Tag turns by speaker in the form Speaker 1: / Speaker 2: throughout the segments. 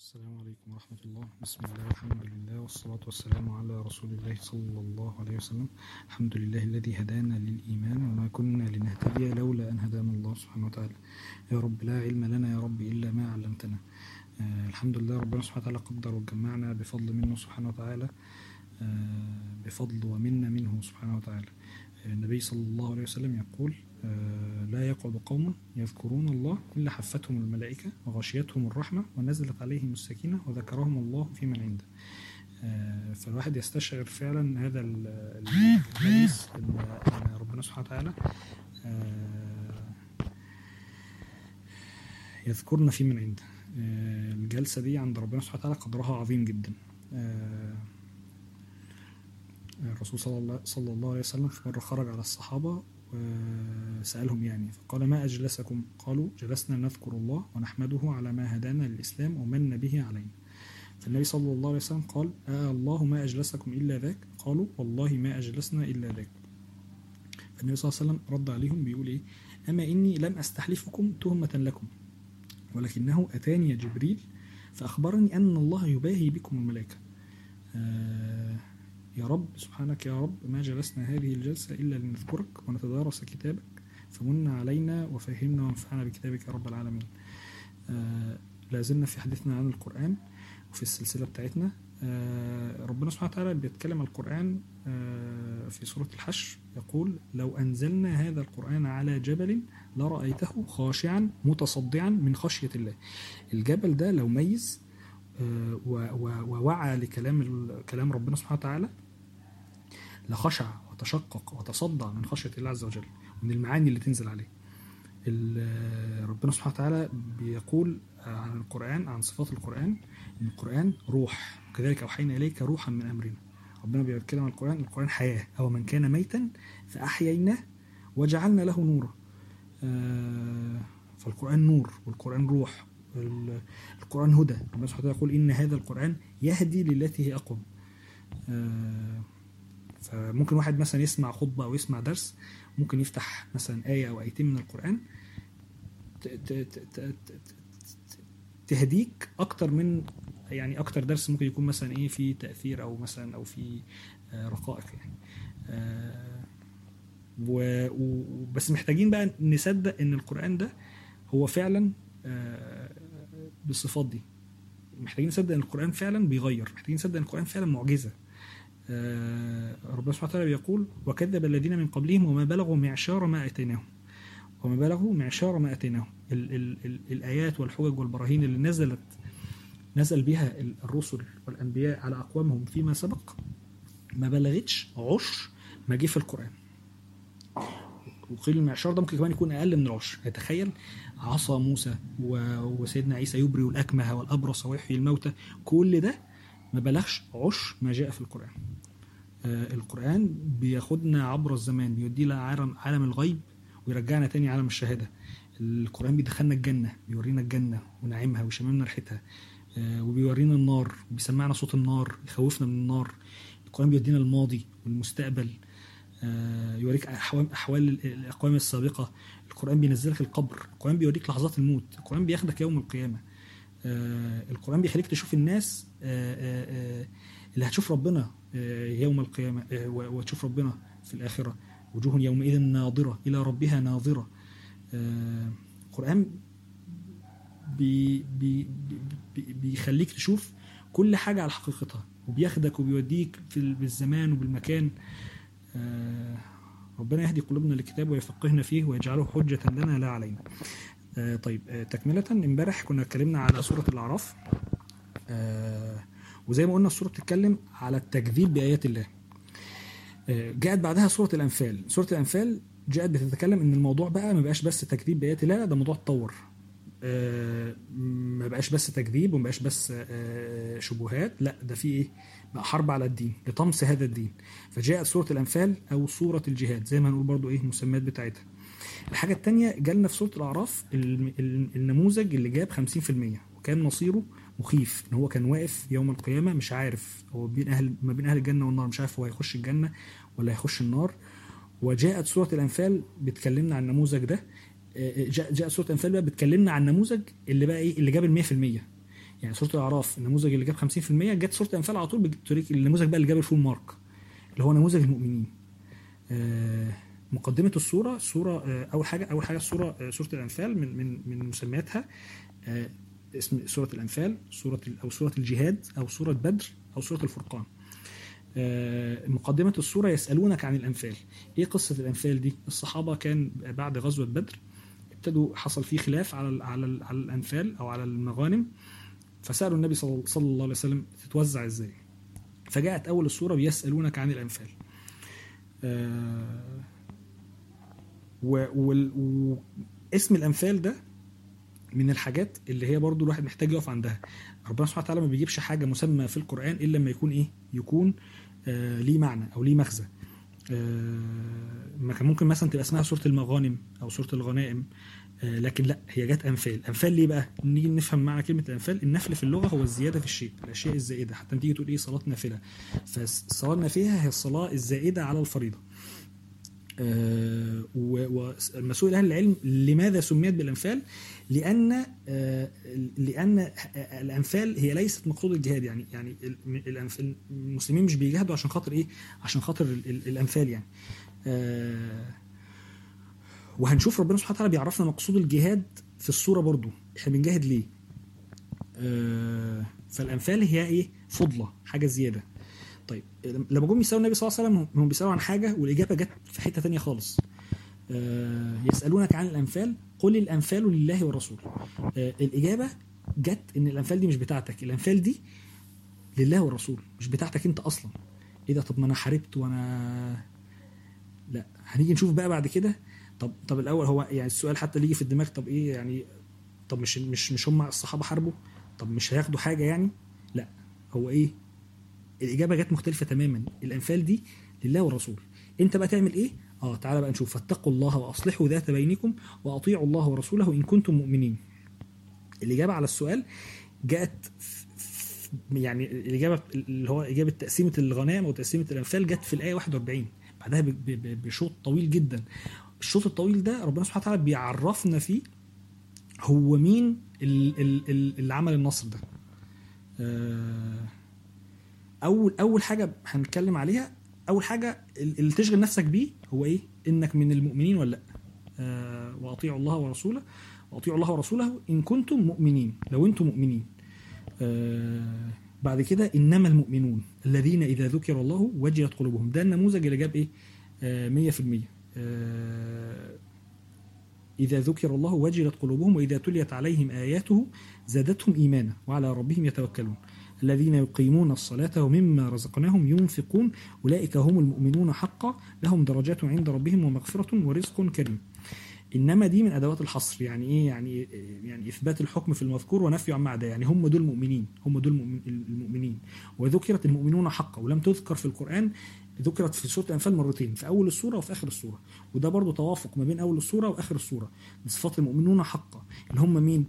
Speaker 1: السلام عليكم ورحمة الله بسم الله والحمد لله والصلاة والسلام على رسول الله صلى الله عليه وسلم الحمد لله الذي هدانا للإيمان وما كنا لنهتدي لولا أن هدانا الله سبحانه وتعالى يا رب لا علم لنا يا رب إلا ما علمتنا آه الحمد لله ربنا سبحانه وتعالى قدر وجمعنا بفضل منه سبحانه وتعالى آه بفضل ومنة منه سبحانه وتعالى آه النبي صلى الله عليه وسلم يقول آه لا يقعد قوم يذكرون الله إلا حفتهم الملائكة وغشيتهم الرحمة ونزلت عليهم السكينة وذكرهم الله في من عنده آه فالواحد يستشعر فعلا هذا المجلس ان ربنا سبحانه وتعالى آه يذكرنا في من عنده الجلسة دي عند ربنا سبحانه وتعالى قدرها عظيم جدا الرسول صلى الله, صلى الله عليه وسلم في مرة خرج على الصحابة وسألهم يعني فقال ما أجلسكم قالوا جلسنا نذكر الله ونحمده على ما هدانا للإسلام ومن به علينا فالنبي صلى الله عليه وسلم قال آه الله ما أجلسكم إلا ذاك قالوا والله ما أجلسنا إلا ذاك فالنبي صلى الله عليه وسلم رد عليهم بيقول إيه أما إني لم أستحلفكم تهمة لكم ولكنه أتاني جبريل فأخبرني أن الله يباهي بكم الملائكة آه يا رب سبحانك يا رب ما جلسنا هذه الجلسة إلا لنذكرك ونتدارس كتابك فمن علينا وفهمنا وانفعنا بكتابك يا رب العالمين آه لازلنا في حديثنا عن القرآن وفي السلسلة بتاعتنا آه ربنا سبحانه وتعالى بيتكلم القرآن آه في سورة الحشر يقول لو أنزلنا هذا القرآن على جبل لرأيته خاشعا متصدعا من خشية الله الجبل ده لو ميز ووعى لكلام كلام ربنا سبحانه وتعالى لخشع وتشقق وتصدع من خشية الله عز وجل ومن المعاني اللي تنزل عليه ربنا سبحانه وتعالى بيقول عن القرآن عن صفات القرآن إن القرآن روح وكذلك أوحينا إليك روحا من أمرنا ربنا بيتكلم عن القرآن القرآن حياة أو من كان ميتا فأحييناه وجعلنا له نورا فالقرآن نور والقرآن روح القرآن هدى ربنا سبحانه وتعالى يقول إن هذا القرآن يهدي للتي هي أقوم فممكن واحد مثلا يسمع خطبة أو يسمع درس ممكن يفتح مثلا آية أو آيتين من القرآن تهديك أكتر من يعني أكتر درس ممكن يكون مثلا إيه في تأثير أو مثلا أو في رقائق يعني بس محتاجين بقى نصدق إن القرآن ده هو فعلا بالصفات دي محتاجين نصدق ان القران فعلا بيغير محتاجين نصدق ان القران فعلا معجزه ربنا سبحانه وتعالى بيقول وكذب الذين من قبلهم وما بلغوا معشار ما اتيناهم وما بلغوا معشار ما اتيناهم ال ال ال الايات والحجج والبراهين اللي نزلت نزل بها الرسل والانبياء على اقوامهم فيما سبق ما بلغتش عشر ما جه في القران وقيل المعشار ده ممكن كمان يكون اقل من العشر يتخيل عصا موسى وسيدنا عيسى يبرئ الاكمه والابرص ويحيي الموتى كل ده ما بلغش عشر ما جاء في القران آه القران بياخدنا عبر الزمان بيودينا عالم عالم الغيب ويرجعنا تاني عالم الشهاده القران بيدخلنا الجنه بيورينا الجنه ونعيمها ويشممنا ريحتها آه وبيورينا النار بيسمعنا صوت النار يخوفنا من النار القران بيودينا الماضي والمستقبل يوريك احوال احوال الاقوام السابقه القران بينزلك القبر القران بيوريك لحظات الموت القران بياخدك يوم القيامه القران بيخليك تشوف الناس اللي هتشوف ربنا يوم القيامه وتشوف ربنا في الاخره وجوه يومئذ ناظره الى ربها ناظره القران بي بي بي بيخليك تشوف كل حاجه على حقيقتها وبياخدك وبيوديك في بالزمان وبالمكان آه ربنا يهدي قلوبنا للكتاب ويفقهنا فيه ويجعله حجة لنا لا علينا آه طيب آه تكملة امبارح كنا اتكلمنا على سورة الأعراف وزي ما قلنا السورة بتتكلم على التكذيب بآيات الله جاءت بعدها سورة الأنفال سورة الأنفال جاءت بتتكلم ان الموضوع بقى ما بقاش بس تكذيب بآيات الله لا ده موضوع اتطور ما بقاش بس تكذيب وما بقاش بس شبهات لا ده في ايه بقى حرب على الدين لطمس هذا الدين فجاءت سورة الأنفال أو سورة الجهاد زي ما هنقول برضو إيه المسميات بتاعتها الحاجة التانية جالنا في سورة الأعراف النموذج اللي جاب 50% وكان مصيره مخيف ان هو كان واقف يوم القيامة مش عارف هو بين أهل ما بين أهل الجنة والنار مش عارف هو هيخش الجنة ولا هيخش النار وجاءت سورة الأنفال بتكلمنا عن النموذج ده جاء جاء سورة الأنفال بقى بتكلمنا عن النموذج اللي بقى إيه اللي جاب ال 100% يعني سوره الاعراف النموذج اللي جاب 50% جت سوره الانفال على طول بتوريك النموذج بقى اللي جاب الفول مارك اللي هو نموذج المؤمنين آه، مقدمه السوره السوره آه، اول حاجه اول حاجه السوره آه، سوره الانفال من من من مسمياتها آه، اسم سوره الانفال سوره ال- او سوره الجهاد او سوره بدر او سوره الفرقان آه، مقدمة السورة يسألونك عن الأنفال إيه قصة الأنفال دي الصحابة كان بعد غزوة بدر ابتدوا حصل فيه خلاف على ال على ال على الأنفال أو على المغانم فسألوا النبي صلى صلى الله عليه وسلم تتوزع إزاي فجاءت أول السورة بيسألونك عن الأنفال آه، و- وال- واسم الأنفال ده من الحاجات اللي هي برضو الواحد محتاج يقف عندها ربنا سبحانه وتعالى ما بيجيبش حاجة مسمى في القرآن إلا لما يكون إيه يكون آه ليه معنى أو ليه مغزى آه ما كان ممكن مثلا تبقى اسمها سورة المغانم أو سورة الغنائم آه لكن لا هي جت أنفال أنفال ليه بقى نيجي نفهم معنى كلمة الأنفال النفل في اللغة هو الزيادة في الشيء الأشياء الزائدة حتى لما تيجي تقول إيه صلاة نافلة فالصلاة النافلة هي الصلاة الزائدة على الفريضة آه، و- ومسؤول اهل العلم لماذا سميت بالانفال؟ لان آه، لان الانفال هي ليست مقصود الجهاد يعني يعني ال- الأنف- المسلمين مش بيجاهدوا عشان خاطر ايه؟ عشان خاطر ال- ال- الانفال يعني. آه، وهنشوف ربنا سبحانه وتعالى بيعرفنا مقصود الجهاد في الصوره برضو احنا بنجاهد ليه؟ آه، فالانفال هي ايه؟ فضله حاجه زياده. طيب لما جم يسالوا النبي صلى الله عليه وسلم هم بيسالوا عن حاجه والاجابه جت في حته تانية خالص. آه، يسالونك عن الانفال قل الانفال لله والرسول. آه، الاجابه جت ان الانفال دي مش بتاعتك، الانفال دي لله والرسول مش بتاعتك انت اصلا. ايه ده طب ما انا حاربت وانا لا هنيجي نشوف بقى بعد كده طب طب الاول هو يعني السؤال حتى اللي يجي في الدماغ طب ايه يعني طب مش مش مش هم الصحابه حاربوا طب مش هياخدوا حاجه يعني لا هو ايه الاجابه جت مختلفه تماما الانفال دي لله والرسول انت بقى تعمل ايه اه تعالى بقى نشوف فاتقوا الله واصلحوا ذات بينكم واطيعوا الله ورسوله ان كنتم مؤمنين الاجابه على السؤال جاءت ف- ف- يعني الاجابه اللي هو اجابه تقسيمه الغنائم او تقسيمه الانفال جت في الايه 41 بعدها ب- ب- ب- بشوط طويل جدا الشوط الطويل ده ربنا سبحانه وتعالى بيعرفنا فيه هو مين ال- ال- ال- اللي عمل النصر ده آه، اول اول حاجه هنتكلم عليها اول حاجه اللي تشغل نفسك بيه هو ايه انك من المؤمنين ولا لا آه، واطيعوا الله ورسوله واطيعوا الله ورسوله ان كنتم مؤمنين لو انتم مؤمنين آه، بعد كده انما المؤمنون الذين اذا ذكر الله وجلت قلوبهم ده النموذج اللي جاب ايه آه، 100% آه، إذا ذكر الله وجلت قلوبهم وإذا تليت عليهم آياته زادتهم إيمانا وعلى ربهم يتوكلون الذين يقيمون الصلاة ومما رزقناهم ينفقون أولئك هم المؤمنون حقا لهم درجات عند ربهم ومغفرة ورزق كريم إنما دي من أدوات الحصر يعني إيه يعني يعني إثبات الحكم في المذكور ونفي عما عدا يعني هم دول مؤمنين هم دول المؤمن- المؤمنين وذكرت المؤمنون حقا ولم تذكر في القرآن ذكرت في سورة الأنفال مرتين في أول السورة وفي آخر السورة وده برضو توافق ما بين أول السورة وآخر السورة صفات المؤمنون حقا اللي هم مين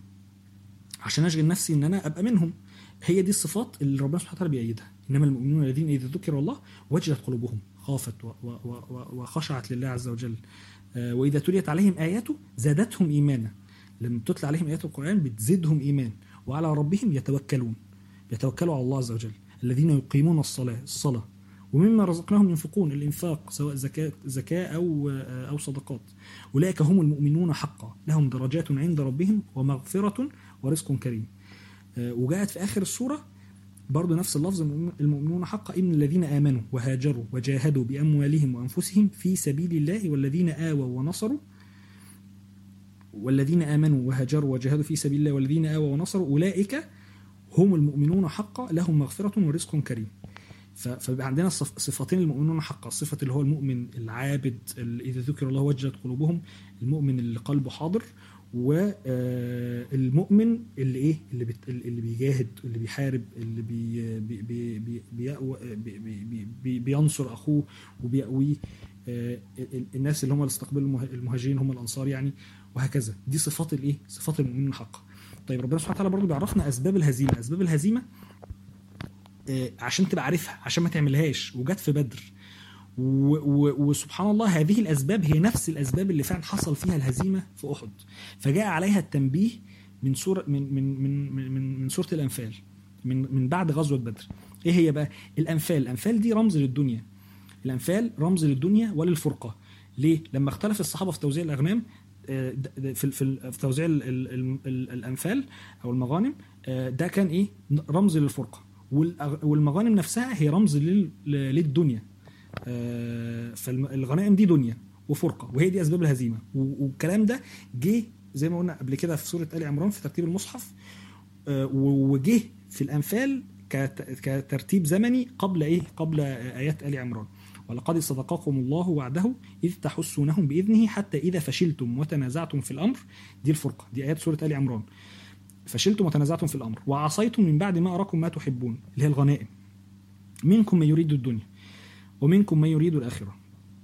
Speaker 1: عشان أشغل نفسي إن أنا أبقى منهم هي دي الصفات اللي ربنا سبحانه وتعالى بيأيدها إنما المؤمنون الذين إذا ذكر الله وجلت قلوبهم خافت و- و- و- و- وخشعت لله عز وجل آه، وإذا تليت عليهم آياته زادتهم إيمانا لما تتلى عليهم آيات القرآن بتزيدهم إيمان وعلى ربهم يتوكلون يتوكلوا على الله عز وجل الذين يقيمون الصلاة الصلاة ومما رزقناهم ينفقون الإنفاق سواء زكاة زكاة أو أو صدقات أولئك هم المؤمنون حقا لهم درجات عند ربهم ومغفرة ورزق كريم آه، وجاءت في آخر السورة برضه نفس اللفظ المؤمنون حقا إن الذين آمنوا وهاجروا وجاهدوا بأموالهم وأنفسهم في سبيل الله والذين آووا ونصروا والذين آمنوا وهاجروا وجاهدوا في سبيل الله والذين آووا ونصروا أولئك هم المؤمنون حقا لهم مغفرة ورزق كريم ف- فبقى عندنا صف- صفتين المؤمنون حقا صفة اللي هو المؤمن العابد اللي إذا ذكر الله وجلت قلوبهم المؤمن اللي قلبه حاضر والمؤمن اللي ايه اللي بت اللي بيجاهد اللي بيحارب اللي بي بي بي بي بيأوى- بي بي بي بي بينصر اخوه وبيأويه آه، ال- الناس اللي هم اللي استقبلوا المه- المهاجرين هم الانصار يعني وهكذا دي صفات الايه صفات المؤمنين حقا طيب ربنا سبحانه وتعالى برضه بيعرفنا اسباب الهزيمه اسباب الهزيمه آه، عشان تبقى عارفها عشان ما تعملهاش وجت في بدر و و وسبحان الله هذه الاسباب هي نفس الاسباب اللي فعلا حصل فيها الهزيمه في احد فجاء عليها التنبيه من سوره من من من من, من سوره الانفال من من بعد غزوه بدر ايه هي بقى الانفال الانفال دي رمز للدنيا الانفال رمز للدنيا وللفرقه ليه لما اختلف الصحابه في توزيع الاغنام آه، د- د- في في في توزيع ال- ال- ال- ال- الانفال او المغانم آه، ده كان ايه رمز للفرقه والأغ- والمغانم نفسها هي رمز لل- للدنيا آه، فالغنائم دي دنيا وفرقه وهي دي اسباب الهزيمه و- والكلام ده جه زي ما قلنا قبل كده في سوره ال عمران في ترتيب المصحف آه، و- وجه في الانفال كت- كترتيب زمني قبل ايه قبل آه، ايات ال عمران ولقد صدقكم الله وعده اذ تحسونهم باذنه حتى اذا فشلتم وتنازعتم في الامر دي الفرقه دي ايات سوره ال عمران فشلتم وتنازعتم في الامر وعصيتم من بعد ما اراكم ما تحبون اللي هي الغنائم منكم من يريد الدنيا ومنكم من يريد الاخره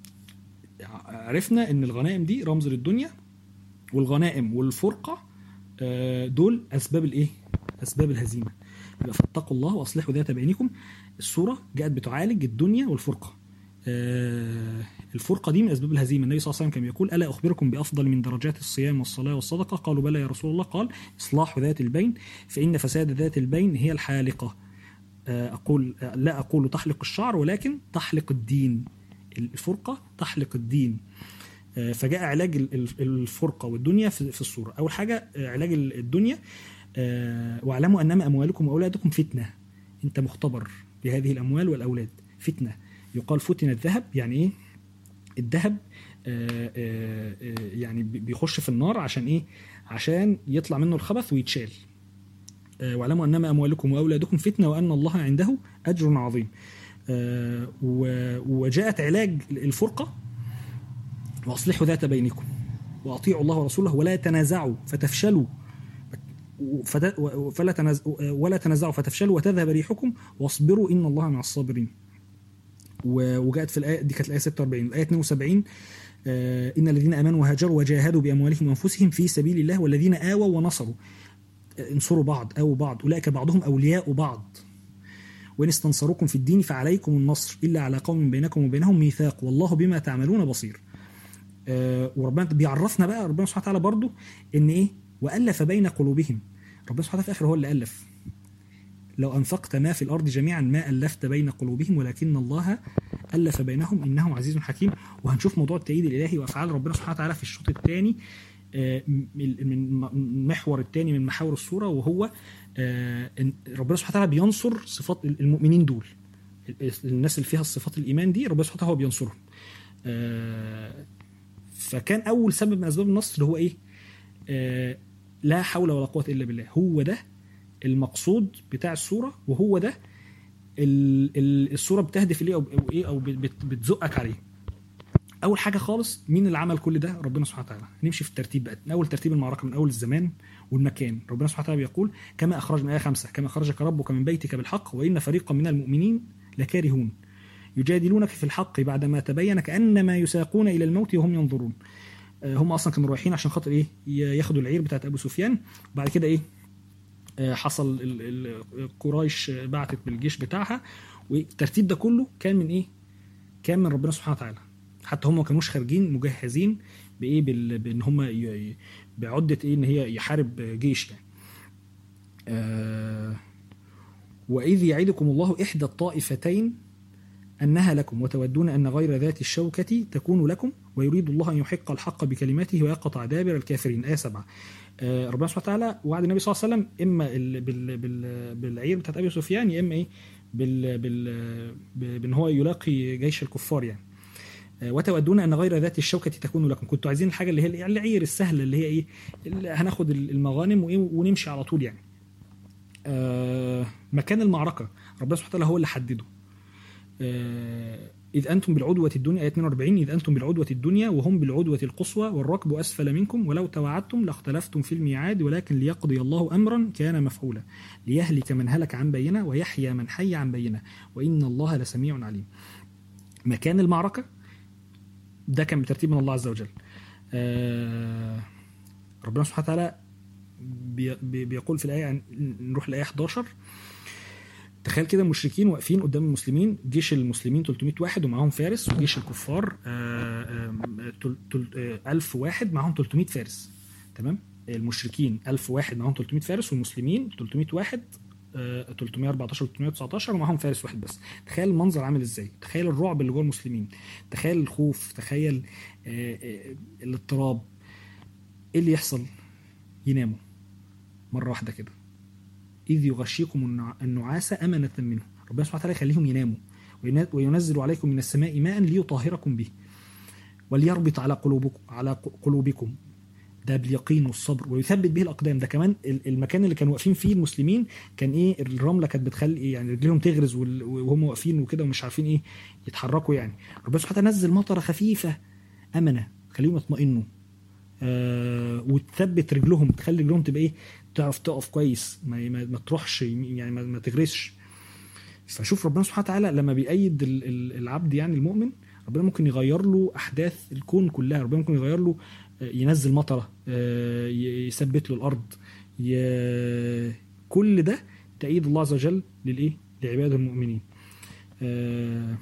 Speaker 1: عرفنا ان الغنائم دي رمز للدنيا والغنائم والفرقه آه، دول اسباب الايه اسباب الهزيمه يبقى فاتقوا الله واصلحوا ذات بينكم السوره جاءت بتعالج الدنيا والفرقه آه، الفرقه دي من اسباب الهزيمه النبي صلى الله عليه وسلم كان يقول الا اخبركم بافضل من درجات الصيام والصلاه والصدقه قالوا بلى يا رسول الله قال اصلاح ذات البين فان فساد ذات البين هي الحالقه آه، اقول آه، لا اقول تحلق الشعر ولكن تحلق الدين الفرقه تحلق الدين آه، فجاء علاج ال- ال- الفرقه والدنيا في في الصوره اول حاجه آه، علاج ال- الدنيا آه، واعلموا انما اموالكم واولادكم فتنه انت مختبر بهذه الاموال والاولاد فتنه يقال فتن الذهب يعني ايه الذهب آه، آه، آه، يعني بي- بيخش في النار عشان ايه عشان يطلع منه الخبث ويتشال آه، واعلموا انما اموالكم واولادكم فتنه وان الله عنده اجر عظيم آه، و- وجاءت علاج الفرقه واصلحوا ذات بينكم واطيعوا الله ورسوله ولا تنازعوا فتفشلوا فد- فلا تناز ولا تنازعوا فتفشلوا وتذهب ريحكم واصبروا ان الله مع الصابرين و- وجاءت في الايه دي كانت الايه 46 الايه 72 آه، ان الذين امنوا وهاجروا وجاهدوا باموالهم وانفسهم في سبيل الله والذين اووا ونصروا آه، انصروا بعض اووا بعض اولئك بعضهم اولياء بعض وإن استنصروكم في الدين فعليكم النصر إلا على قوم بينكم وبينهم ميثاق والله بما تعملون بصير آه وربنا بيعرفنا بقى ربنا سبحانه وتعالى برضو إن إيه وألف بين قلوبهم ربنا سبحانه وتعالى في الآخر هو اللي ألف لو أنفقت ما في الأرض جميعا ما ألفت بين قلوبهم ولكن الله ألف بينهم إنه عزيز حكيم وهنشوف موضوع التأييد الإلهي وأفعال ربنا سبحانه وتعالى في الشوط الثاني آه، من من المحور الثاني من محاور السورة وهو آه، إن ربنا سبحانه وتعالى بينصر صفات المؤمنين دول الناس اللي فيها الصفات الإيمان دي ربنا سبحانه وتعالى هو بينصرهم آه، فكان أول سبب من أسباب النصر اللي هو إيه آه، لا حول ولا قوة إلا بالله هو ده المقصود بتاع السورة وهو ده ال- ال- السورة بتهدف إليه أو أو إيه أو بت- بتزقك عليه اول حاجه خالص مين اللي عمل كل ده ربنا سبحانه وتعالى نمشي في الترتيب بقى من اول ترتيب المعركه من اول الزمان والمكان ربنا سبحانه وتعالى بيقول كما اخرجنا ايه خمسة كما اخرجك ربك من بيتك بالحق وان فريقا من المؤمنين لكارهون يجادلونك في الحق بعدما تبين كانما يساقون الى الموت وهم ينظرون آه، هم اصلا كانوا رايحين عشان خاطر ايه ي- ياخدوا العير بتاعت ابو سفيان وبعد كده ايه آه، حصل ال- ال- قريش بعتت بالجيش بتاعها والترتيب ده كله كان من ايه كان من ربنا سبحانه وتعالى حتى هم ما كانوش خارجين مجهزين بايه بال... بان هم ي... ي- بعده ايه ان هي يحارب جيش يعني آه... واذ يعدكم الله احدى الطائفتين انها لكم وتودون ان غير ذات الشوكه تكون لكم ويريد الله ان يحق الحق بكلماته ويقطع دابر الكافرين ايه 7 آه ربنا سبحانه وتعالى وعد النبي صلى الله عليه وسلم اما ال... بال... بال... بالعير بتاعت ابي سفيان يا اما ايه بال... بال... ب- بان هو يلاقي جيش الكفار يعني آه، وتودون ان غير ذات الشوكه تكون لكم كنتوا عايزين الحاجه اللي هي العير السهله اللي هي ايه اللي هناخد المغانم وإيه ونمشي على طول يعني آه، مكان المعركه ربنا سبحانه وتعالى هو اللي حدده آه، إذ أنتم بالعدوة الدنيا آية 42 إذ أنتم بالعدوة الدنيا وهم بالعدوة القصوى والركب أسفل منكم ولو توعدتم لاختلفتم في الميعاد ولكن ليقضي الله أمرا كان مفعولا ليهلك من هلك عن بينة ويحيى من حي عن بينة وإن الله لسميع عليم مكان المعركة ده كان بترتيب من الله عز وجل آه ربنا سبحانه وتعالى بي بي بيقول في الآية نروح الآية 11 تخيل كده المشركين واقفين قدام المسلمين جيش المسلمين 300 واحد ومعاهم فارس وجيش الكفار آه، آه، تل- تل- آه، 1000 واحد معاهم 300 فارس تمام المشركين 1000 واحد معاهم 300 فارس والمسلمين 300 واحد آه، 314 319 ومعاهم فارس واحد بس تخيل المنظر عامل ازاي تخيل الرعب اللي جوه المسلمين تخيل الخوف تخيل آه، آه، الاضطراب ايه اللي يحصل يناموا مره واحده كده اذ يغشيكم النع- النعاس امنه منه ربنا سبحانه وتعالى يخليهم يناموا وين- وينزل عليكم من السماء ماء ليطهركم به وليربط على قلوبكم على ق- قلوبكم ده باليقين والصبر ويثبت به الاقدام ده كمان ال- المكان اللي كانوا واقفين فيه المسلمين كان ايه الرمله كانت بتخلي إيه يعني رجليهم تغرز وال- وهم واقفين وكده ومش عارفين ايه يتحركوا يعني ربنا سبحانه وتعالى نزل مطره خفيفه امنه خليهم يطمئنوا آه وتثبت رجلهم تخلي رجلهم تبقى ايه تعرف تقف كويس ما, ما, ما تروحش يمين- يعني ما, ما تغرسش فشوف ربنا سبحانه وتعالى لما بيأيد ال- ال- العبد يعني المؤمن ربنا ممكن يغير له احداث الكون كلها ربنا ممكن يغير له آه، ينزل مطره آه، ي- يثبت له الارض ي- كل ده تأييد الله عز وجل للايه لعباده المؤمنين آه،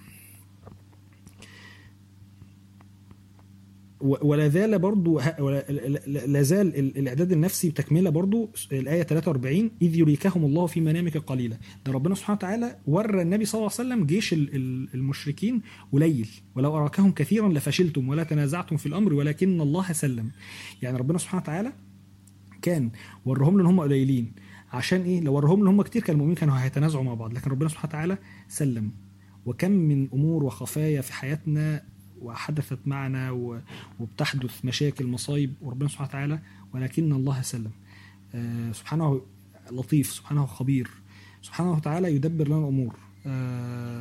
Speaker 1: و- ولا زال برضو ه- ولا- لا- لا لا زال ال- الاعداد النفسي بتكمله برضو الايه 43 اذ يريكهم الله في منامك قليلا ده ربنا سبحانه وتعالى ورى النبي صلى الله عليه وسلم جيش ال- ال- المشركين قليل ولو اراكهم كثيرا لفشلتم ولا تنازعتم في الامر ولكن الله سلم يعني ربنا سبحانه وتعالى كان ورهم له ان هم قليلين عشان ايه لو ورهم له هم كتير كان المؤمنين كانوا هيتنازعوا مع بعض لكن ربنا سبحانه وتعالى سلم وكم من امور وخفايا في حياتنا وحدثت معنا و- وبتحدث مشاكل مصايب وربنا سبحانه وتعالى ولكن الله سلم آه، سبحانه لطيف سبحانه خبير سبحانه وتعالى يدبر لنا الامور آه،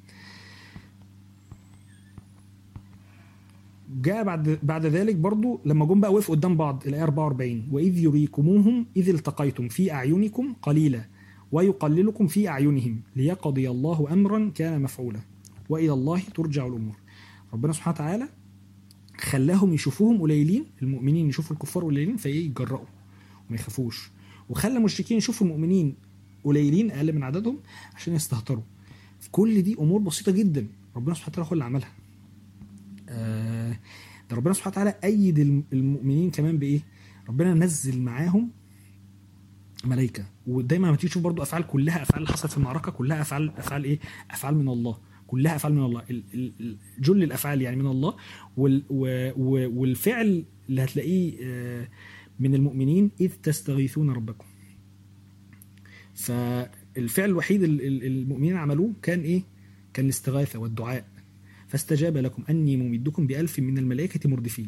Speaker 1: جاء بعد بعد ذلك برضو لما جم بقى وقفوا قدام بعض الايه 44 واذ يريكموهم اذ التقيتم في اعينكم قليلا ويقللكم في اعينهم ليقضي الله امرا كان مفعولا والى الله ترجع الامور ربنا سبحانه وتعالى خلاهم يشوفوهم قليلين المؤمنين يشوفوا الكفار قليلين فايه يتجرأوا وما يخافوش وخلى المشركين يشوفوا المؤمنين قليلين اقل من عددهم عشان يستهتروا في كل دي امور بسيطه جدا ربنا سبحانه وتعالى هو اللي عملها آه، ده ربنا سبحانه وتعالى ايد الم- المؤمنين كمان بايه ربنا نزل معاهم ملائكه ودايما لما تيجي تشوف برضو افعال كلها افعال اللي حصلت في المعركه كلها افعال افعال ايه افعال من الله كلها افعال من الله ال- ال- ال- جل الافعال يعني من الله وال و و والفعل اللي هتلاقيه آه، من المؤمنين اذ تستغيثون ربكم فالفعل الوحيد ال- ال- المؤمنين عملوه كان ايه كان الاستغاثه والدعاء فاستجاب لكم اني ممدكم بالف من الملائكه مردفين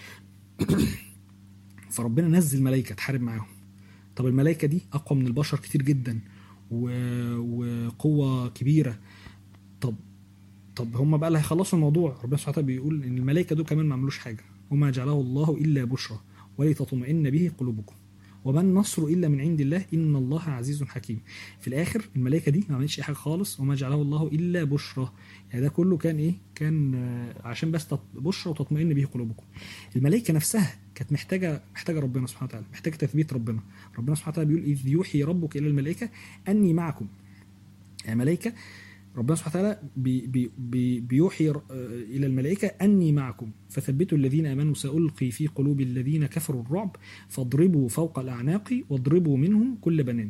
Speaker 1: فربنا نزل ملائكه تحارب معاهم طب الملائكه دي اقوى من البشر كتير جدا و... وقوه كبيره طب طب هم بقى اللي هيخلصوا الموضوع ربنا سبحانه وتعالى بيقول ان الملائكه دول كمان ما عملوش حاجه وما جعله الله الا بشرى ولتطمئن به قلوبكم وما النصر الا من عند الله ان الله عزيز حكيم في الاخر الملائكه دي ما عملتش اي حاجه خالص وما جعله الله الا بشرى يعني ده كله كان ايه كان آه، عشان بس تط- بشرى وتطمئن به قلوبكم الملائكه نفسها كانت محتاجه محتاجه ربنا سبحانه وتعالى محتاجه تثبيت ربنا ربنا سبحانه وتعالى بيقول اذ يوحي ربك الى الملائكه اني معكم يعني ملائكه ربنا سبحانه وتعالى بي بي بي بيوحي ر- آه، الى الملائكه اني معكم فثبتوا الذين امنوا سالقي في قلوب الذين كفروا الرعب فاضربوا فوق الاعناق واضربوا منهم كل بنان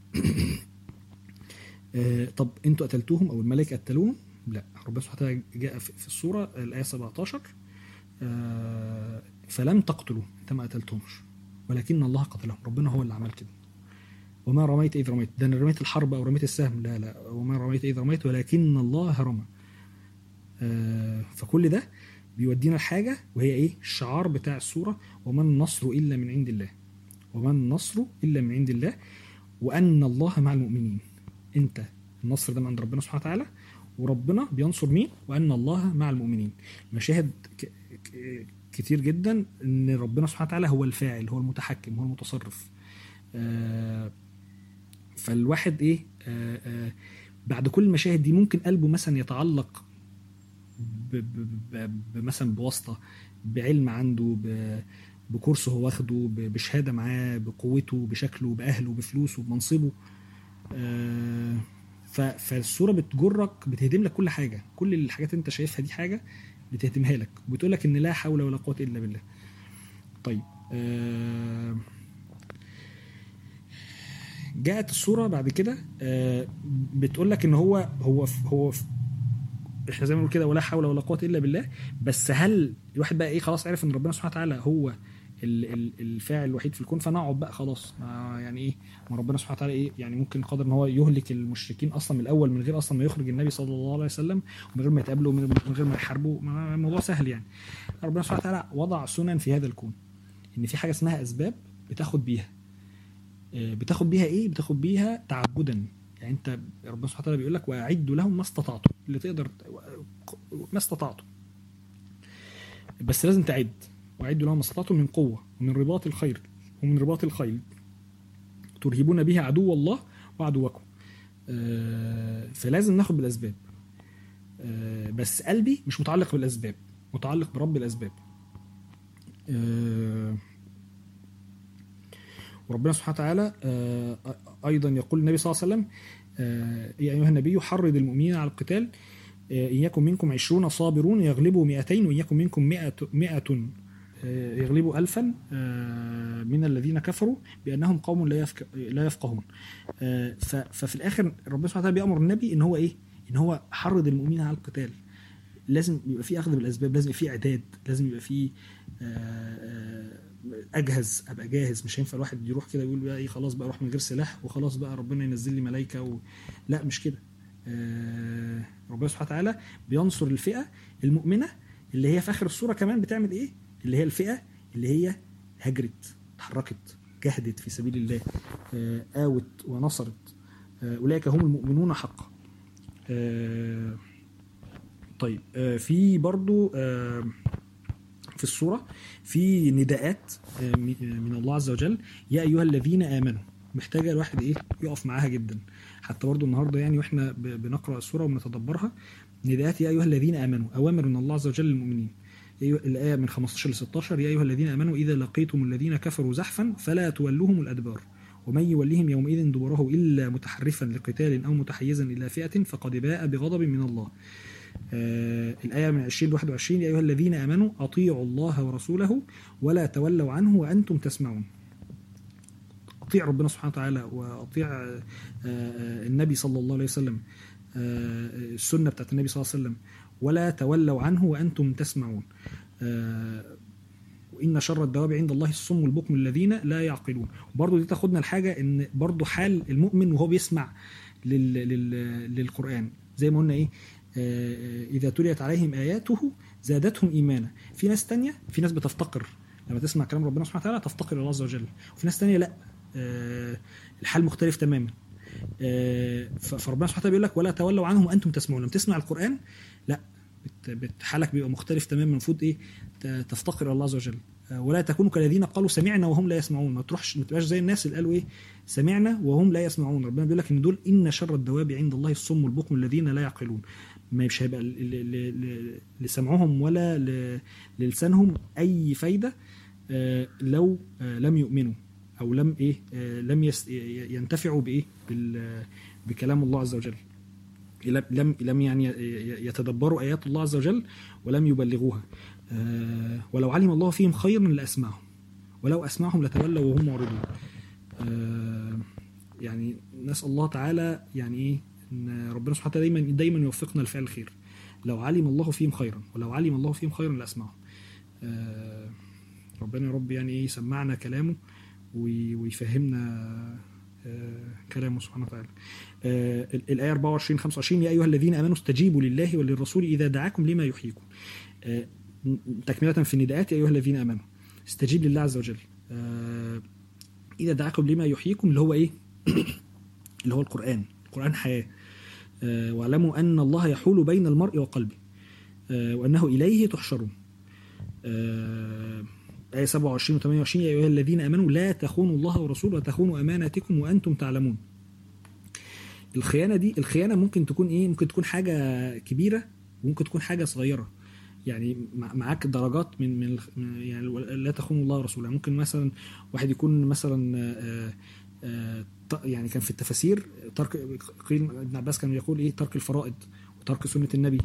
Speaker 1: آه، طب انتوا قتلتوهم او الملائكه قتلوهم لا ربنا سبحانه وتعالى جاء في في السوره الايه 17 آه، فلم تقتلوا انت ما قتلتهمش ولكن الله قتلهم ربنا هو اللي عمل كده وما رميت اذ رميت ده انا رميت الحرب او رميت السهم لا لا وما رميت اذ رميت ولكن الله رمى آه، فكل ده بيودينا لحاجه وهي ايه الشعار بتاع السوره وما النصر الا من عند الله وما النصر الا من عند الله وان الله مع المؤمنين انت النصر ده من عند ربنا سبحانه وتعالى وربنا بينصر مين وان الله مع المؤمنين مشاهد ك- ك- كتير جدا ان ربنا سبحانه وتعالى هو الفاعل هو المتحكم هو المتصرف آه، فالواحد ايه آه، آه، بعد كل المشاهد دي ممكن قلبه مثلا يتعلق ب- ب- ب- ب- مثلا بواسطه بعلم عنده ب- بكورس هو واخده ب- بشهاده معاه بقوته بشكله باهله بفلوسه بمنصبه آه، ف- فالصوره بتجرك بتهدم لك كل حاجه كل الحاجات اللي انت شايفها دي حاجه بتهدمها لك وبتقول لك ان لا حول ولا قوه الا بالله طيب آه، جاءت الصوره بعد كده آه، بتقول لك ان هو هو هو احنا زي ما بنقول كده ولا حول ولا قوه الا بالله بس هل الواحد بقى ايه خلاص عرف ان ربنا سبحانه وتعالى هو ال- ال- الفاعل الوحيد في الكون فنقعد بقى خلاص ما يعني ايه ما ربنا سبحانه وتعالى ايه يعني ممكن قادر ان هو يهلك المشركين اصلا من الاول من غير اصلا ما يخرج النبي صلى الله عليه وسلم ومن غير ما يتقابلوا من من غير ما يحاربوا ما- الموضوع سهل يعني ربنا سبحانه وتعالى وضع سنن في هذا الكون ان في حاجه اسمها اسباب بتاخد بيها آه، بتاخد بيها ايه بتاخد بيها تعبدا يعني انت ربنا سبحانه وتعالى بيقول لك واعدوا لهم ما استطعتم اللي تقدر ما استطعتم بس لازم تعد واعدوا لهم ما استطعتم من قوه ومن رباط الخير ومن رباط الخيل ترهبون به عدو الله وعدوكم آه، فلازم ناخد بالاسباب آه، بس قلبي مش متعلق بالاسباب متعلق برب الاسباب آه، وربنا سبحانه وتعالى آه، ايضا يقول النبي صلى الله عليه وسلم آه، يا ايها النبي حرض المؤمنين على القتال آه، ان يكن منكم عشرون صابرون يغلبوا مئتين وان يكن منكم مئة, مئة آه، يغلبوا ألفا آه، من الذين كفروا بأنهم قوم لا يفك... لا يفقهون آه، ف... ففي الآخر ربنا سبحانه وتعالى بيأمر النبي إن هو إيه؟ إن هو حرض المؤمنين على القتال لازم يبقى في أخذ بالأسباب لازم يبقى في إعداد لازم يبقى في آه، آه، اجهز ابقى جاهز مش هينفع الواحد يروح كده يقول بقى ايه خلاص بقى اروح من غير سلاح وخلاص بقى ربنا ينزل لي ملائكه و... لا مش كده آه، ربنا سبحانه وتعالى بينصر الفئه المؤمنه اللي هي في اخر الصوره كمان بتعمل ايه اللي هي الفئه اللي هي هجرت اتحركت جهدت في سبيل الله آه، آوت ونصرت آه، اولئك هم المؤمنون حقا آه، طيب آه، في برضو آه، في الصورة في نداءات آه، م- من الله عز وجل يا أيها الذين آمنوا محتاجة الواحد إيه يقف معاها جدا حتى برضو النهاردة يعني وإحنا ب- بنقرأ السورة وبنتدبرها نداءات يا أيها الذين آمنوا أوامر من الله عز وجل للمؤمنين يا أيها- الآية من 15 ل 16 يا أيها الذين آمنوا إذا لقيتم الذين كفروا زحفا فلا تولوهم الأدبار ومن يولهم يومئذ دبره إلا متحرفا لقتال أو متحيزا إلى فئة فقد باء بغضب من الله آه الآية من 20 ل 21 يا أيها الذين آمنوا أطيعوا الله ورسوله ولا تولوا عنه وأنتم تسمعون أطيع ربنا سبحانه وتعالى وأطيع آه، آه، النبي صلى الله عليه وسلم آه، السنة بتاعت النبي صلى الله عليه وسلم ولا تولوا عنه وأنتم تسمعون آه، وإن شر الدواب عند الله الصم البكم الذين لا يعقلون برضو دي تاخدنا الحاجة إن برضو حال المؤمن وهو بيسمع لل... لل... للقرآن زي ما قلنا إيه آه، إذا تليت عليهم آياته زادتهم إيمانا في ناس تانية في ناس بتفتقر لما تسمع كلام ربنا سبحانه وتعالى تفتقر إلى الله عز وجل وفي ناس تانية لا آه، الحال مختلف تماما آه، ف- فربنا سبحانه وتعالى بيقول لك ولا تولوا عنهم وانتم تسمعون لما تسمع القران لا بت- بت- حالك بيبقى مختلف تماما المفروض ايه ت- تفتقر الى الله عز وجل آه، ولا تكونوا كالذين قالوا سمعنا وهم لا يسمعون ما تروحش ما تبقاش زي الناس اللي قالوا ايه سمعنا وهم لا يسمعون ربنا بيقول لك ان دول ان شر الدواب عند الله الصم البكم الذين لا يعقلون ما مش هيبقى ل- ل- ل- ل- لسمعهم ولا ل- للسانهم اي فايده آه، لو آه، لم يؤمنوا او لم ايه آه، لم يس- ي- ينتفعوا بايه بال- بكلام الله عز وجل لم لم لم يعني ي- يتدبروا ايات الله عز وجل ولم يبلغوها آه، ولو علم الله فيهم خيرا لاسمعهم ولو اسمعهم لتولوا وهم معرضون آه، يعني نسال الله تعالى يعني ايه ان ربنا سبحانه وتعالى دايما دايما يوفقنا لفعل الخير لو علم الله فيهم خيرا ولو علم الله فيهم خيرا لاسمعهم آه، ربنا يا رب يعني ايه يسمعنا كلامه وي- ويفهمنا آه، كلامه سبحانه وتعالى آه، ال- الآية 24 25 يا أيها الذين آمنوا استجيبوا لله وللرسول إذا دعاكم لما يحييكم آه، م- تكملة في النداءات يا أيها الذين آمنوا استجيب لله عز وجل آه، إذا دعاكم لما يحييكم اللي هو إيه اللي هو القرآن القرآن حياة آه، واعلموا أن الله يحول بين المرء وقلبه آه، وأنه إليه تحشرون آه، آية 27 و 28 يا أيها الذين آمنوا لا تخونوا الله ورسوله وتخونوا أماناتكم وأنتم تعلمون الخيانة دي الخيانة ممكن تكون إيه ممكن تكون حاجة كبيرة وممكن تكون حاجة صغيرة يعني مع- معاك درجات من من الخ- من- يعني لا تخونوا الله ورسوله ممكن مثلا واحد يكون مثلا آه، آه، ط- يعني كان في التفاسير ترك قيل ابن عباس كان يقول ايه ترك الفرائض وترك سنة النبي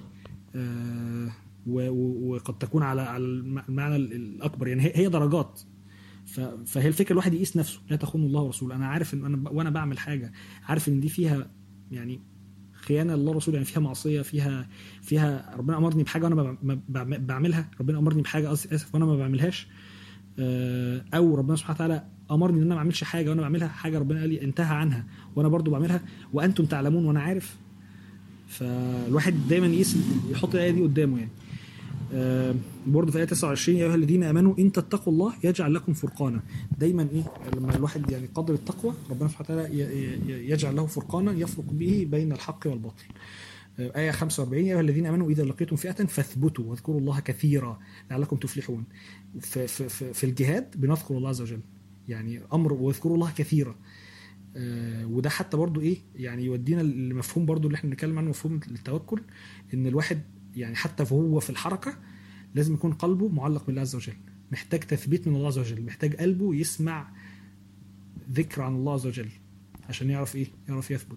Speaker 1: آه، و- و- وقد تكون على على الم- المعنى ال- الاكبر يعني هي هي درجات ف- فهي الفكره الواحد يقيس نفسه لا تخون الله ورسوله انا عارف ان انا ب- وانا بعمل حاجه عارف ان دي فيها يعني خيانه لله ورسوله يعني فيها معصيه فيها فيها ربنا امرني بحاجه وانا ب- ب- ب- بعملها ربنا امرني بحاجه أس- اسف وانا ما بعملهاش آه، او ربنا سبحانه وتعالى امرني ان انا ما اعملش حاجه وانا بعملها حاجه ربنا قال لي انتهى عنها وانا برضو بعملها وانتم تعلمون وانا عارف فالواحد دايما يقيس يحط الايه دي قدامه يعني آه، برضه في ايه 29 يا ايها الذين امنوا ان تتقوا الله يجعل لكم فرقانا دايما ايه لما الواحد يعني قدر التقوى ربنا سبحانه وتعالى ي- ي- يجعل له فرقانا يفرق به بين الحق والباطل آه، آية 45 يا أيها الذين آمنوا إذا لقيتم فئة فاثبتوا واذكروا الله كثيرا لعلكم تفلحون في, في, في, في الجهاد بنذكر الله عز وجل يعني أمر واذكروا الله كثيرا آه، وده حتى برضو ايه يعني يودينا لمفهوم برضو اللي احنا بنتكلم عنه مفهوم التوكل ان الواحد يعني حتى وهو في الحركه لازم يكون قلبه معلق بالله عز وجل محتاج تثبيت من الله عز وجل محتاج قلبه يسمع ذكر عن الله عز وجل عشان يعرف ايه يعرف يثبت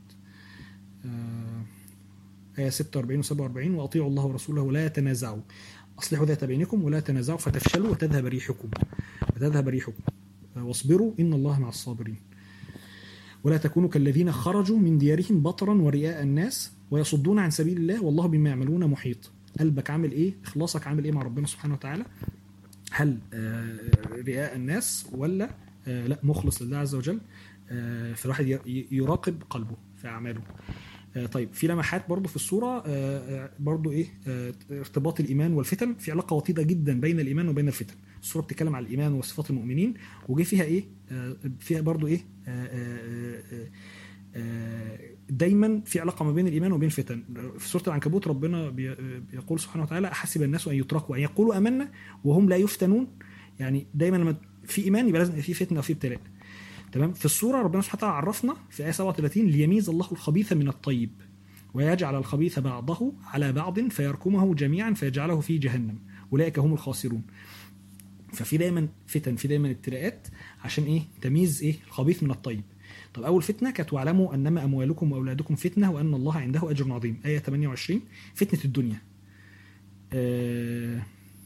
Speaker 1: آه، آية 46 و 47 وأطيعوا الله ورسوله ولا تنازعوا أصلحوا ذات بينكم ولا تنازعوا فتفشلوا وتذهب ريحكم وتذهب ريحكم آه، واصبروا إن الله مع الصابرين ولا تكونوا كالذين خرجوا من ديارهم بطرا ورئاء الناس ويصدون عن سبيل الله والله بما يعملون محيط قلبك عامل ايه اخلاصك عامل ايه مع ربنا سبحانه وتعالى هل آه، رئاء الناس ولا آه، لا مخلص لله عز وجل آه، فالواحد ي- ي- يراقب قلبه في اعماله آه، طيب في لمحات برضو في الصورة آه، آه، برضو ايه آه، ارتباط الإيمان والفتن في علاقة وطيدة جدا بين الإيمان وبين الفتن الصورة بتتكلم على الإيمان وصفات المؤمنين وجه فيها ايه آه، فيها برضو ايه آه، آه، آه، آه، دايما في علاقه ما بين الايمان وبين الفتن في سوره العنكبوت ربنا بي- بيقول سبحانه وتعالى احسب الناس ان يتركوا ان يقولوا امنا وهم لا يفتنون يعني دايما لما في ايمان يبقى لازم يبقى في فتنه وفي ابتلاء تمام في الصوره ربنا سبحانه وتعالى عرفنا في ايه 37 ليميز الله الخبيث من الطيب ويجعل الخبيث بعضه على بعض فيركمه جميعا فيجعله في جهنم اولئك هم الخاسرون ففي دايما فتن في دايما ابتلاءات عشان ايه تمييز ايه الخبيث من الطيب طب اول فتنه كانت واعلموا انما اموالكم واولادكم فتنه وان الله عنده اجر عظيم ايه 28 فتنه الدنيا آه،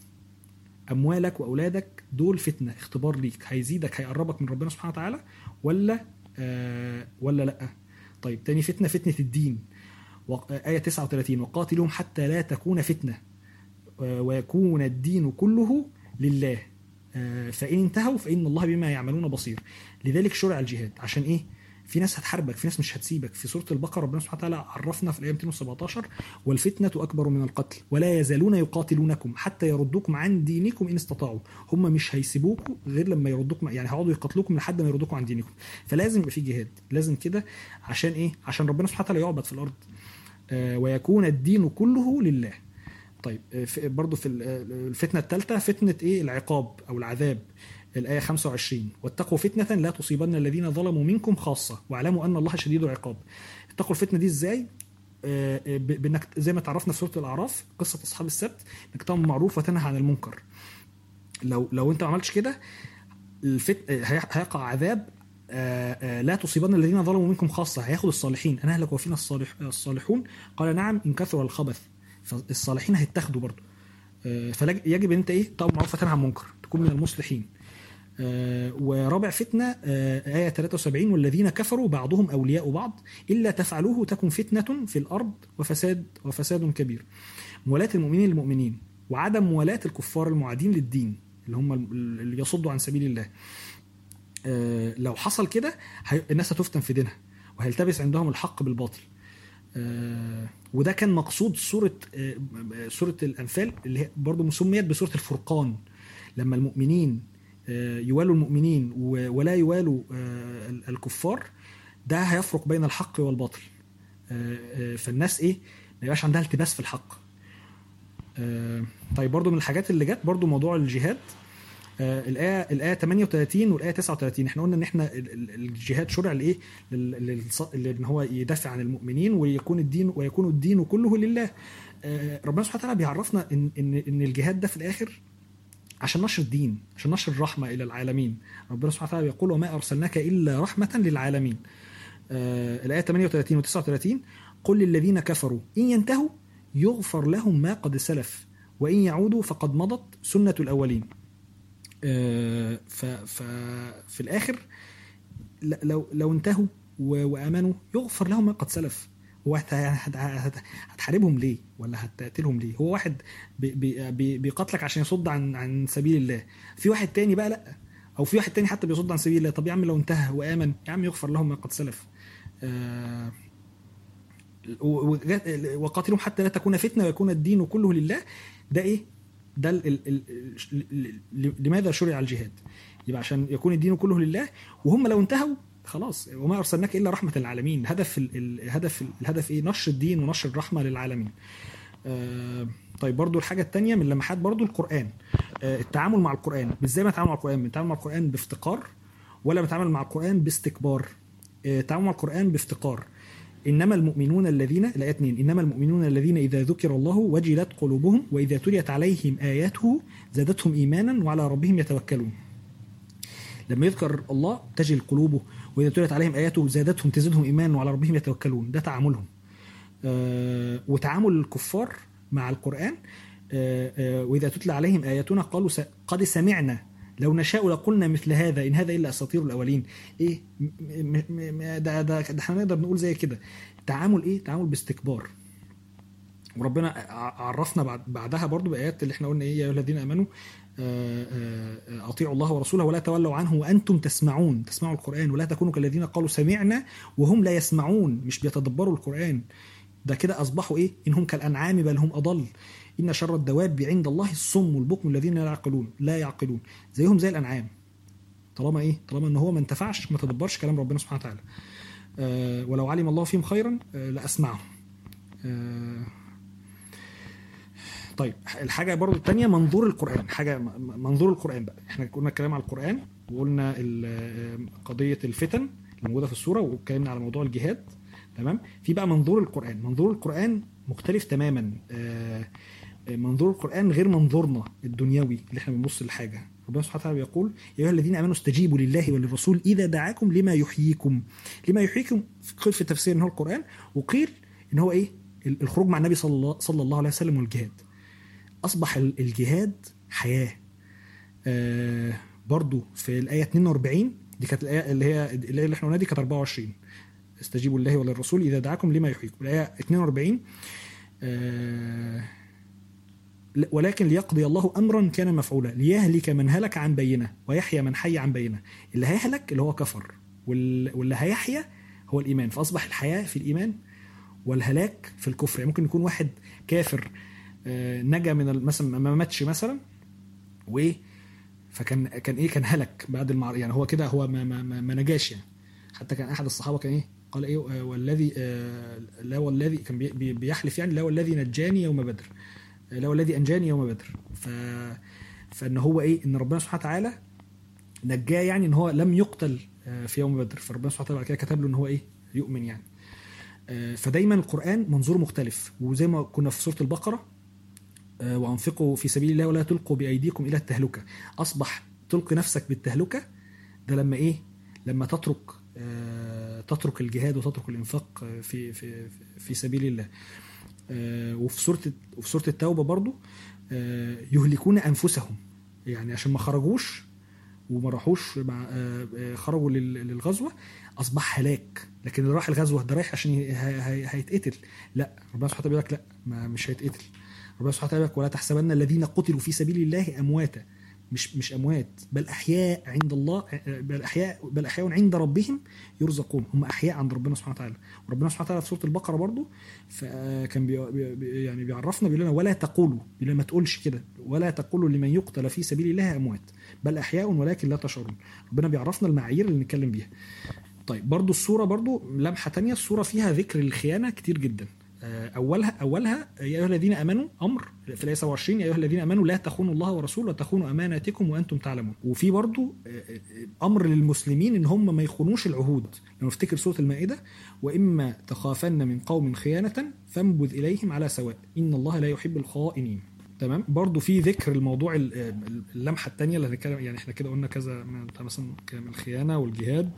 Speaker 1: اموالك واولادك دول فتنه اختبار ليك هيزيدك هيقربك من ربنا سبحانه وتعالى ولا آه، ولا لا طيب تاني فتنه فتنه الدين وق- آية 39 وقاتلهم حتى لا تكون فتنة آه، ويكون الدين كله لله آه، فإن انتهوا فإن الله بما يعملون بصير لذلك شرع الجهاد عشان إيه؟ في ناس هتحاربك في ناس مش هتسيبك في سورة البقرة ربنا سبحانه وتعالى عرفنا في الآية 217 والفتنة أكبر من القتل ولا يزالون يقاتلونكم حتى يردوكم عن دينكم إن استطاعوا هم مش هيسيبوكم غير لما يردوكم يعني هيقعدوا يقاتلوكم لحد ما يردوكم عن دينكم فلازم يبقى في جهاد لازم كده عشان إيه؟ عشان ربنا سبحانه وتعالى يعبد في الأرض آه، ويكون الدين كله لله طيب آه، في- برضو في ال- آه، الفتنة الثالثة فتنة ايه العقاب او العذاب الآية 25 واتقوا فتنة لا تصيبن الذين ظلموا منكم خاصة واعلموا أن الله شديد العقاب اتقوا الفتنة دي ازاي آه، آه، ب- بانك زي ما تعرفنا في سورة الأعراف قصة أصحاب السبت انك تعمل معروف وتنهى عن المنكر لو لو انت ما عملتش كده الفت... آه، هي- هيقع عذاب آه، آه، لا تصيبن الذين ظلموا منكم خاصة هياخد الصالحين أنا أهلك وفينا الصالح الصالحون قال نعم إن كثر الخبث فالصالحين هيتاخدوا برضه آه، فيجب ان انت ايه تأمر معروف وتنهى عن منكر تكون من المصلحين آه، ورابع فتنة آه، آية 73 والذين كفروا بعضهم أولياء بعض إلا تفعلوه تكن فتنة في الأرض وفساد وفساد كبير موالاة المؤمنين للمؤمنين وعدم موالاة الكفار المعادين للدين اللي هم اللي يصدوا عن سبيل الله آه، لو حصل كده هي- الناس هتفتن في دينها وهيلتبس عندهم الحق بالباطل آه، وده كان مقصود سورة آه، سورة الأنفال اللي هي برضه سميت بسورة الفرقان لما المؤمنين آه، يوالوا المؤمنين و- ولا يوالوا آه، ال- الكفار ده هيفرق بين الحق والباطل آه، آه، فالناس ايه ما يبقاش عندها التباس في الحق آه، طيب برضو من الحاجات اللي جت برضو موضوع الجهاد آه، الايه الايه 38 والايه 39 احنا قلنا ان احنا ال- ال- الجهاد شرع لايه لل- للص- ان هو يدافع عن المؤمنين ويكون الدين ويكون الدين كله لله آه، ربنا سبحانه وتعالى بيعرفنا ان ان ان الجهاد ده في الاخر عشان نشر الدين عشان نشر الرحمه الى العالمين ربنا سبحانه وتعالى بيقول وما ارسلناك الا رحمه للعالمين آه، الايه 38 و 39 قل للذين كفروا ان ينتهوا يغفر لهم ما قد سلف وان يعودوا فقد مضت سنه الاولين آه، ف ففي الاخر ل- لو لو انتهوا و- وامنوا يغفر لهم ما قد سلف هو هت- هت- هت- هتحاربهم ليه ولا هتقتلهم ليه هو واحد بي- بي- بي- بيقاتلك عشان يصد عن عن سبيل الله في واحد تاني بقى لا او في واحد تاني حتى بيصد عن سبيل الله طب يا عم لو انتهى وامن يا عم يغفر لهم ما قد سلف آه، و- و- وقاتلهم حتى لا تكون فتنه ويكون الدين كله لله ده ايه ده ال ال ال ال ل- لماذا شرع الجهاد يبقى عشان يكون الدين كله لله وهم لو انتهوا خلاص وما ارسلناك الا رحمه للعالمين الهدف ال- ال- الهدف الهدف ايه نشر الدين ونشر الرحمه للعالمين آه طيب برضو الحاجه الثانيه من لمحات برضو القران آه التعامل مع القران ازاي بنتعامل مع القران بنتعامل مع القران بافتقار ولا بنتعامل مع القران باستكبار آه التعامل مع القران بافتقار انما المؤمنون الذين الايه 2 انما المؤمنون الذين اذا ذكر الله وجلت قلوبهم واذا تليت عليهم اياته زادتهم ايمانا وعلى ربهم يتوكلون لما يذكر الله تجل قلوبه واذا تليت عليهم اياته زادتهم تزيدهم ايمانا وعلى ربهم يتوكلون ده تعاملهم آه، وتعامل الكفار مع القرآن آه، آه، وإذا تتلى عليهم آياتنا قالوا س- قد سمعنا لو نشاء لقلنا مثل هذا إن هذا إلا أساطير الأولين إيه م- م- م- ده ده ده احنا نقدر نقول زي كده تعامل إيه تعامل باستكبار وربنا ع- عرفنا بعد بعدها برضو بآيات اللي احنا قلنا إيه يا أيها الذين آمنوا آه، آه، آه، أطيعوا الله ورسوله ولا تولوا عنه وأنتم تسمعون تسمعوا القرآن ولا تكونوا كالذين قالوا سمعنا وهم لا يسمعون مش بيتدبروا القرآن ده كده اصبحوا ايه انهم كالانعام بل هم اضل ان شر الدواب عند الله الصم البكم الذين لا يعقلون لا يعقلون زيهم زي الانعام طالما ايه طالما ان هو ما انتفعش ما تدبرش كلام ربنا سبحانه وتعالى آه ولو علم الله فيهم خيرا آه لاسمعهم آه طيب الحاجه برضو الثانيه منظور القران حاجه م- م- منظور القران بقى احنا قلنا الكلام على القران وقلنا ال- آه، قضيه الفتن اللي موجوده في السوره واتكلمنا على موضوع الجهاد تمام في بقى منظور القران منظور القران مختلف تماما آه، آه، منظور القران غير منظورنا الدنيوي اللي احنا بنبص لحاجه ربنا سبحانه وتعالى بيقول يا ايها الذين امنوا استجيبوا لله وللرسول اذا دعاكم لما يحييكم لما يحييكم قيل في التفسير ان هو القران وقيل ان هو ايه ال- الخروج مع النبي صلى الله صلى الله عليه وسلم والجهاد اصبح ال- الجهاد حياه آه برضو في الايه 42 دي كانت الايه اللي هي الايه اللي احنا قلناها دي كانت 24 استجيبوا لله وللرسول اذا دعاكم لما يحييكم الايه 42 آه ل- ولكن ليقضي الله امرا كان مفعولا ليهلك من هلك عن بينه ويحيى من حي عن بينه اللي هيهلك اللي هو كفر وال- واللي هيحيى هو الايمان فاصبح الحياه في الايمان والهلاك في الكفر يعني ممكن يكون واحد كافر آه، نجا من ال- مثلا ما ماتش مثلا وايه فكان كان ايه كان هلك بعد المعر يعني هو كده هو ما, ما, ما, ما نجاش يعني حتى كان احد الصحابه كان ايه قال ايه آه، والذي آه، لا والذي كان بي- بي- بيحلف يعني لا والذي نجاني يوم بدر آه، لا والذي انجاني يوم بدر ف فان هو ايه ان ربنا سبحانه وتعالى نجاه يعني ان هو لم يقتل آه، في يوم بدر فربنا سبحانه وتعالى بعد كده كتب له ان هو ايه يؤمن يعني آه، فدايما القران منظور مختلف وزي ما كنا في سوره البقره آه، وانفقوا في سبيل الله ولا تلقوا بايديكم الى التهلكه اصبح تلقي نفسك بالتهلكه ده لما ايه لما تترك آه، تترك الجهاد وتترك الانفاق آه، في في في سبيل الله آه، وفي سوره وفي سوره التوبه برضو آه، يهلكون انفسهم يعني عشان ما خرجوش وما راحوش مع آه، آه، خرجوا لل- للغزوه اصبح هلاك لكن اللي راح الغزوه ده رايح عشان ي- هي- هي- هيتقتل لا ربنا سبحانه وتعالى بيقول لك لا ما مش هيتقتل ربنا سبحانه وتعالى بيقول لك ولا تحسبن الذين قتلوا في سبيل الله امواتا مش مش اموات بل احياء عند الله بل احياء بل احياء عند ربهم يرزقون هم احياء عند ربنا سبحانه وتعالى وربنا سبحانه وتعالى في سوره البقره برضو كان بي بي- يعني بيعرفنا بيقول لنا ولا تقولوا بيقول لنا ما تقولش كده ولا تقولوا لمن يقتل في سبيل الله اموات بل احياء ولكن لا تشعرون ربنا بيعرفنا المعايير اللي نتكلم بيها طيب برضو الصوره برضو لمحه تانية الصوره فيها ذكر الخيانه كتير جدا آه، اولها اولها يا ايها الذين امنوا امر في الايه 27 يا ايها الذين امنوا لا تخونوا الله ورسوله وتخونوا اماناتكم وانتم تعلمون وفي برضو آه، آه، امر للمسلمين ان هم ما يخونوش العهود لو نفتكر سوره المائده واما تخافن من قوم خيانه فانبذ اليهم على سواء ان الله لا يحب الخائنين تمام برضو في ذكر الموضوع ال- آه، اللمحه الثانيه اللي هنتكلم يعني احنا كده قلنا كذا من- مثلا كلام الخيانه والجهاد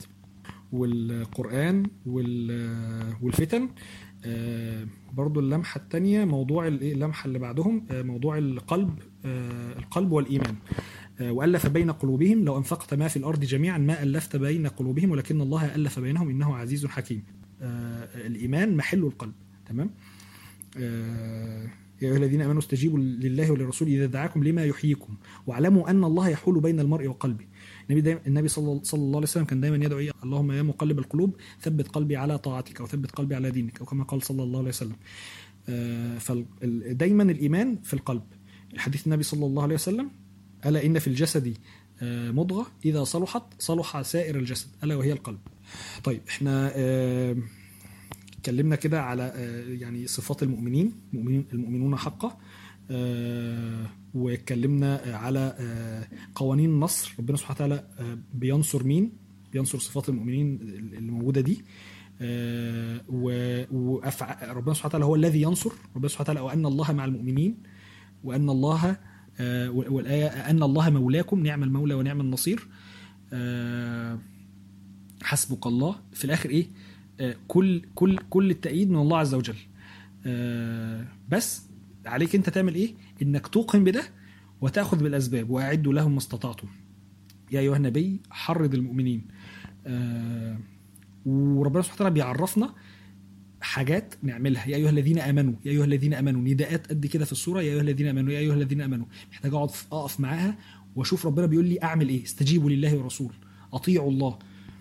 Speaker 1: والقرآن وال- والفتن آه، برضو اللمحة التانية موضوع الايه اللمحة اللي بعدهم آه، موضوع القلب آه، القلب والإيمان آه، والف بين قلوبهم لو انفقت ما في الارض جميعا ما الفت بين قلوبهم ولكن الله الف بينهم انه عزيز حكيم آه، الايمان محل القلب تمام آه، يا ايها الذين امنوا استجيبوا لله وللرسول اذا دعاكم لما يحييكم واعلموا ان الله يحول بين المرء وقلبه النبي دايما النبي صلى صلى الله عليه وسلم كان دايما يدعو إيه؟ اللهم يا مقلب القلوب ثبت قلبي على طاعتك او ثبت قلبي على دينك او كما قال صلى الله عليه وسلم فدايما الايمان في القلب الحديث النبي صلى الله عليه وسلم الا ان في الجسد آه، مضغه اذا صلحت صلح سائر الجسد الا وهي القلب طيب احنا آه، اتكلمنا كده على آه، يعني صفات المؤمنين المؤمنين المؤمنون حقا آه، واتكلمنا على آه، قوانين النصر ربنا سبحانه وتعالى آه، بينصر مين بينصر صفات المؤمنين اللي موجوده دي آه، و- وأفع... ربنا سبحانه وتعالى هو الذي ينصر ربنا سبحانه وتعالى وان الله مع المؤمنين وان الله آه، والايه ان الله مولاكم نعم المولى ونعم النصير آه، حسبك الله في الاخر ايه آه، كل كل كل التأييد من الله عز وجل آه، بس عليك انت تعمل ايه انك توقن بده وتاخذ بالاسباب واعدوا لهم ما استطعتم يا ايها النبي حرض المؤمنين آه، وربنا سبحانه وتعالى بيعرفنا حاجات نعملها يا ايها الذين امنوا يا ايها الذين امنوا نداءات قد كده في السوره يا ايها الذين امنوا يا ايها الذين امنوا محتاج اقعد اقف معاها واشوف ربنا بيقول لي اعمل ايه استجيبوا لله والرسول اطيعوا الله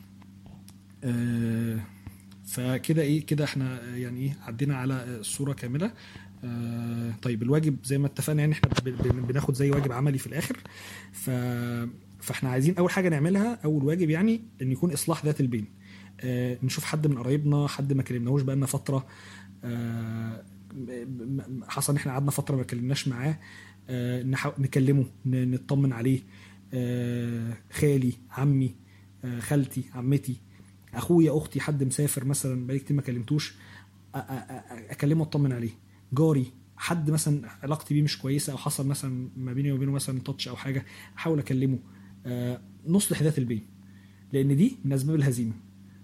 Speaker 1: آه، فكده ايه كده احنا يعني ايه عدينا على الصوره كامله آه، طيب الواجب زي ما اتفقنا يعني احنا ب- ب- بناخد زي واجب عملي في الاخر ف فاحنا عايزين اول حاجه نعملها اول واجب يعني ان يكون اصلاح ذات البين آه، نشوف حد من قرايبنا حد ما كلمناهوش بقالنا فتره آه، م- م- حصل ان احنا قعدنا فتره ما كلمناش معاه آه، نحاول نكلمه ن- نطمن عليه آه، خالي عمي آه، خالتي عمتي اخويا اختي حد مسافر مثلا بقالي كتير ما كلمتوش أ- أ- أ- اكلمه اطمن عليه جاري حد مثلا علاقتي بيه مش كويسه او حصل مثلا ما بيني وبينه مثلا تاتش او حاجه احاول اكلمه آه، نصلح ذات البين لان دي من اسباب الهزيمه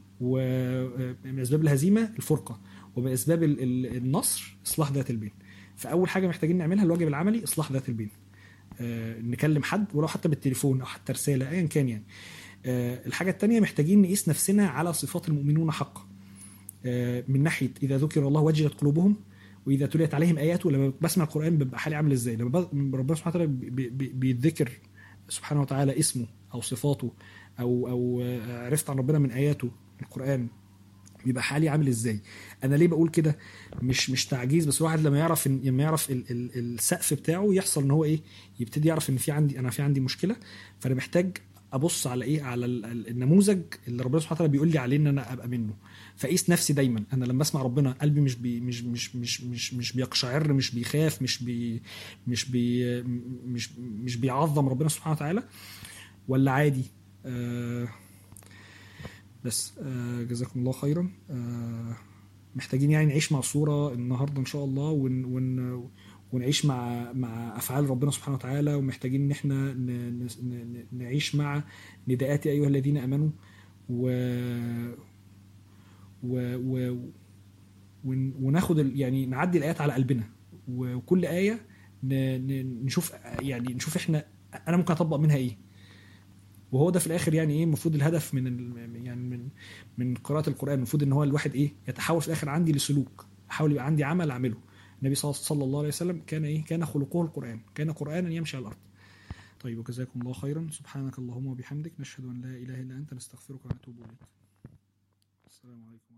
Speaker 1: ومن اسباب الهزيمه الفرقه ومن اسباب ال- ال- النصر اصلاح ذات البين فاول حاجه محتاجين نعملها الواجب العملي اصلاح ذات البين آه، نكلم حد ولو حتى بالتليفون او حتى رساله ايا كان يعني آه، الحاجه الثانيه محتاجين نقيس نفسنا على صفات المؤمنون حقا آه، من ناحيه اذا ذكر الله وجلت قلوبهم واذا تليت عليهم اياته لما بسمع القران ببقى حالي عامل ازاي لما ب- ربنا سبحانه وتعالى بي- بي- بيتذكر سبحانه وتعالى اسمه او صفاته او او آه، عرفت عن ربنا من اياته القران بيبقى حالي عامل ازاي انا ليه بقول كده مش مش تعجيز بس الواحد لما يعرف إن لما يعرف ال ال السقف بتاعه يحصل ان هو ايه يبتدي يعرف ان في عندي انا في عندي مشكله فانا محتاج ابص على ايه على ال- ال- النموذج اللي ربنا سبحانه وتعالى بيقول لي عليه ان انا ابقى منه فاقيس نفسي دايما انا لما اسمع ربنا قلبي مش بي مش مش مش مش مش بيقشعر مش بيخاف مش بي مش بي مش مش بيعظم ربنا سبحانه وتعالى ولا عادي آه بس آه جزاكم الله خيرا آه محتاجين يعني نعيش مع صورة النهاردة إن شاء الله ون ون ونعيش مع مع أفعال ربنا سبحانه وتعالى ومحتاجين إن إحنا ن- ن- ن- نعيش مع نداءات يا أيها الذين آمنوا و و, و ون- وناخد ال- يعني نعدي الآيات على قلبنا وكل آية ن- ن- نشوف يعني نشوف إحنا أنا ممكن أطبق منها إيه وهو ده في الاخر يعني ايه المفروض الهدف من ال- يعني من من قراءه القران المفروض ان هو الواحد ايه يتحول في الاخر عندي لسلوك احاول يبقى عندي عمل اعمله النبي صلى صلى الله عليه وسلم كان ايه كان خلقه القران كان قرانا يمشي على الارض طيب وجزاكم الله خيرا سبحانك اللهم وبحمدك نشهد ان لا اله الا انت نستغفرك ونتوب اليك السلام عليكم